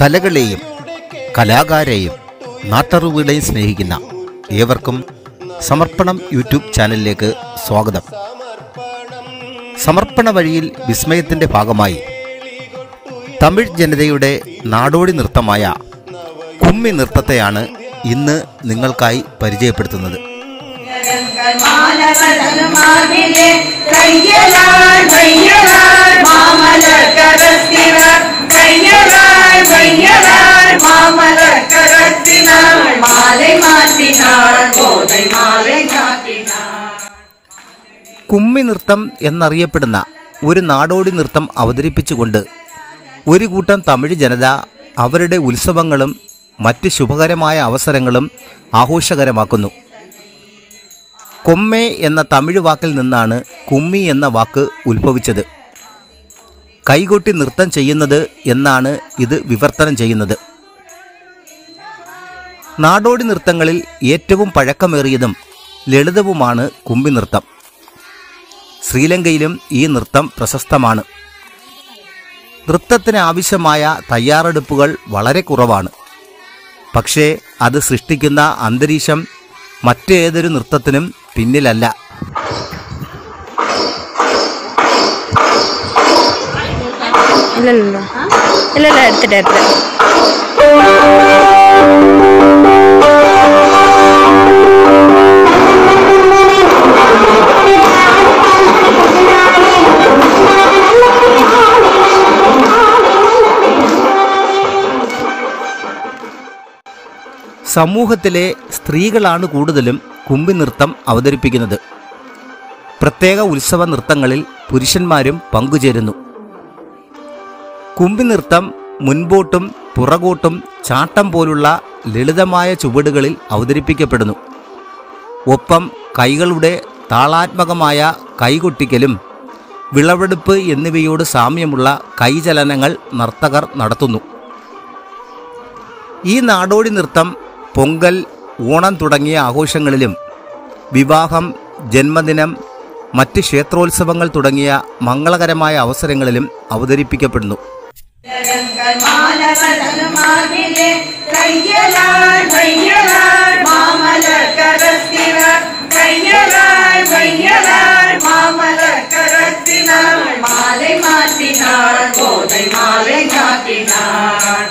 കലകളെയും കലാകാരെയും നാട്ടറിവുകളെയും സ്നേഹിക്കുന്ന ഏവർക്കും സമർപ്പണം യൂട്യൂബ് ചാനലിലേക്ക് സ്വാഗതം സമർപ്പണ വഴിയിൽ വിസ്മയത്തിന്റെ ഭാഗമായി തമിഴ് ജനതയുടെ നാടോടി നൃത്തമായ കുമ്മി നൃത്തത്തെയാണ് ഇന്ന് നിങ്ങൾക്കായി പരിചയപ്പെടുത്തുന്നത് മാനവനമാവിലെ കയ്യലാൾ വയ്യലാൾ മാമലർ കരത്തിനാൾ കയ്യലാൾ വയ്യലാൾ മാമലർ കരത്തിനാൾ മാலை മാറ്റിനാൾ കോதை മാலை കാട്ടിനാൾ കുമ്മി നൃത്തം എന്നറിയപ്പെടുന്ന ഒരു നാടോടി നൃത്തം അവതരിപ്പിച്ചുകൊണ്ട് ഒരു കൂട്ടം തമിഴ് ജനത അവരുടെ ഉത്സവങ്ങളും മറ്റ് ശുഭകരമായ അവസരങ്ങളും ആഘോഷകരമാക്കുന്നു കൊമ്മെ എന്ന തമിഴ് വാക്കിൽ നിന്നാണ് കുമ്മി എന്ന വാക്ക് ഉത്ഭവിച്ചത് കൈകൊട്ടി നൃത്തം ചെയ്യുന്നത് എന്നാണ് ഇത് വിവർത്തനം ചെയ്യുന്നത് നാടോടി നൃത്തങ്ങളിൽ ഏറ്റവും പഴക്കമേറിയതും ലളിതവുമാണ് കുമ്പി നൃത്തം ശ്രീലങ്കയിലും ഈ നൃത്തം പ്രശസ്തമാണ് നൃത്തത്തിന് ആവശ്യമായ തയ്യാറെടുപ്പുകൾ വളരെ കുറവാണ് പക്ഷേ അത് സൃഷ്ടിക്കുന്ന അന്തരീക്ഷം മറ്റേതൊരു നൃത്തത്തിനും പിന്നിലല്ല இல்ல இல்ல இல்ல இல்ல எடுத்துட்டேன் எடுத்துட்டேன் സമൂഹത്തിലെ സ്ത്രീകളാണ് കൂടുതലും കുമ്പി നൃത്തം അവതരിപ്പിക്കുന്നത് പ്രത്യേക ഉത്സവ നൃത്തങ്ങളിൽ പുരുഷന്മാരും പങ്കുചേരുന്നു കുമ്പി നൃത്തം മുൻപോട്ടും പുറകോട്ടും ചാട്ടം പോലുള്ള ലളിതമായ ചുവടുകളിൽ അവതരിപ്പിക്കപ്പെടുന്നു ഒപ്പം കൈകളുടെ താളാത്മകമായ കൈകൊട്ടിക്കലും വിളവെടുപ്പ് എന്നിവയോട് സാമ്യമുള്ള കൈചലനങ്ങൾ നർത്തകർ നടത്തുന്നു ഈ നാടോടി നൃത്തം പൊങ്കൽ ഓണം തുടങ്ങിയ ആഘോഷങ്ങളിലും വിവാഹം ജന്മദിനം മറ്റ് ക്ഷേത്രോത്സവങ്ങൾ തുടങ്ങിയ മംഗളകരമായ അവസരങ്ങളിലും അവതരിപ്പിക്കപ്പെടുന്നു മാനവനമാവിലെ കയ്യലാൾ വയ്യലാൾ മാമലർ കരത്തിനാൾ കയ്യലാൾ വയ്യലാൾ മാമലർ കരത്തിനാൾ മാலை മാറ്റിനാൾ கோதை மாலை காட்டினாள்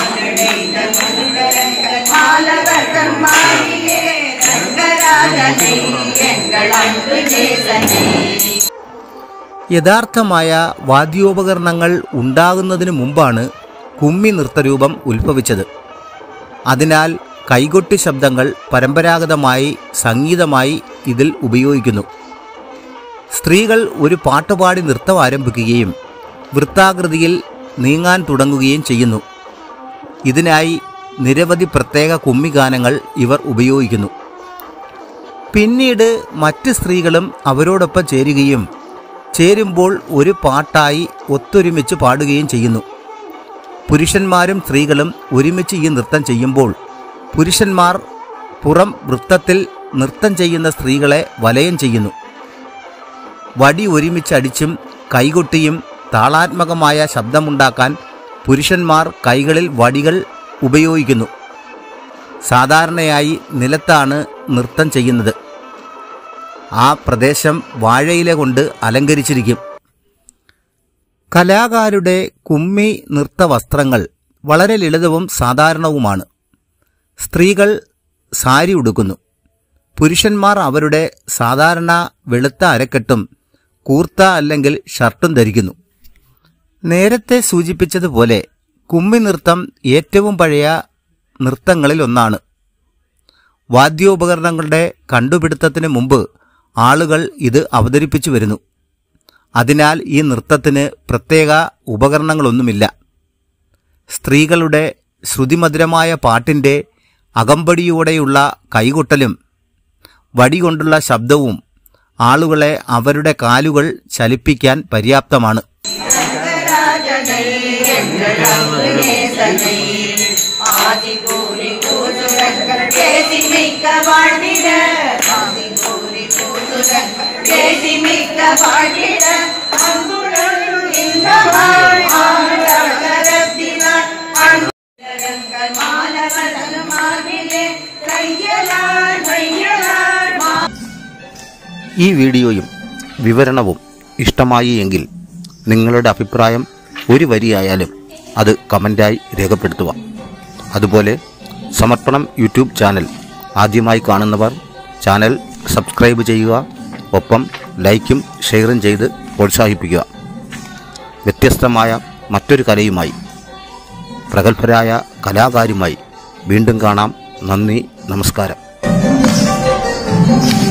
மாலவர்கள் மாறியே ரங்கராஜனை எங்கள் அன்பு நேசனை യഥാർത്ഥമായ വാദ്യോപകരണങ്ങൾ ഉണ്ടാകുന്നതിന് മുമ്പാണ് കുമ്മി നൃത്തരൂപം ഉത്ഭവിച്ചത് അതിനാൽ കൈകൊട്ടി ശബ്ദങ്ങൾ പരമ്പരാഗതമായി സംഗീതമായി ഇതിൽ ഉപയോഗിക്കുന്നു സ്ത്രീകൾ ഒരു പാട്ടുപാടി നൃത്തം ആരംഭിക്കുകയും വൃത്താകൃതിയിൽ നീങ്ങാൻ തുടങ്ങുകയും ചെയ്യുന്നു ഇതിനായി നിരവധി പ്രത്യേക കുമ്മി ഗാനങ്ങൾ ഇവർ ഉപയോഗിക്കുന്നു പിന്നീട് മറ്റ് സ്ത്രീകളും അവരോടൊപ്പം ചേരുകയും ചേരുമ്പോൾ ഒരു പാട്ടായി ഒത്തൊരുമിച്ച് പാടുകയും ചെയ്യുന്നു പുരുഷന്മാരും സ്ത്രീകളും ഒരുമിച്ച് ഈ നൃത്തം ചെയ്യുമ്പോൾ പുരുഷന്മാർ പുറം വൃത്തത്തിൽ നൃത്തം ചെയ്യുന്ന സ്ത്രീകളെ വലയം ചെയ്യുന്നു വടി ഒരുമിച്ചടിച്ചും കൈകൊട്ടിയും താളാത്മകമായ ശബ്ദമുണ്ടാക്കാൻ പുരുഷന്മാർ കൈകളിൽ വടികൾ ഉപയോഗിക്കുന്നു സാധാരണയായി നിലത്താണ് നൃത്തം ചെയ്യുന്നത് ആ പ്രദേശം വാഴയില കൊണ്ട് അലങ്കരിച്ചിരിക്കും കലാകാരുടെ കുമ്മി നൃത്ത വസ്ത്രങ്ങൾ വളരെ ലളിതവും സാധാരണവുമാണ് സ്ത്രീകൾ സാരി ഉടുക്കുന്നു പുരുഷന്മാർ അവരുടെ സാധാരണ വെളുത്ത അരക്കെട്ടും കൂർത്ത അല്ലെങ്കിൽ ഷർട്ടും ധരിക്കുന്നു നേരത്തെ സൂചിപ്പിച്ചതുപോലെ കുമ്മി നൃത്തം ഏറ്റവും പഴയ നൃത്തങ്ങളിൽ ഒന്നാണ് വാദ്യോപകരണങ്ങളുടെ കണ്ടുപിടുത്തത്തിന് മുമ്പ് ആളുകൾ ഇത് അവതരിപ്പിച്ചു വരുന്നു അതിനാൽ ഈ നൃത്തത്തിന് പ്രത്യേക ഉപകരണങ്ങളൊന്നുമില്ല സ്ത്രീകളുടെ ശ്രുതിമധുരമായ പാട്ടിൻ്റെ അകമ്പടിയോടെയുള്ള കൈകൊട്ടലും വടികൊണ്ടുള്ള ശബ്ദവും ആളുകളെ അവരുടെ കാലുകൾ ചലിപ്പിക്കാൻ പര്യാപ്തമാണ് ராஜனை எங்கள் அன்பு நேசனை ஆதி கூறி கூதுரங்கள் பேசி மிக்க வாழ்ந்திட ஆதி கூறி கூதுரங்கள் பேசி மிக்க வாழ்ந்திட அன்புடன் இந்த வாழ் ஆண்டவரத்தினார் அன்பு ഈ വീഡിയോയും വിവരണവും ഇഷ്ടമായി എങ്കിൽ നിങ്ങളുടെ അഭിപ്രായം ഒരു വരിയായാലും അത് കമൻ്റായി രേഖപ്പെടുത്തുക അതുപോലെ സമർപ്പണം യൂട്യൂബ് ചാനൽ ആദ്യമായി കാണുന്നവർ ചാനൽ സബ്സ്ക്രൈബ് ചെയ്യുക ഒപ്പം ലൈക്കും ഷെയറും ചെയ്ത് പ്രോത്സാഹിപ്പിക്കുക വ്യത്യസ്തമായ മറ്റൊരു കലയുമായി പ്രഗത്ഭരായ കലാകാരുമായി വീണ്ടും കാണാം നന്ദി നമസ്കാരം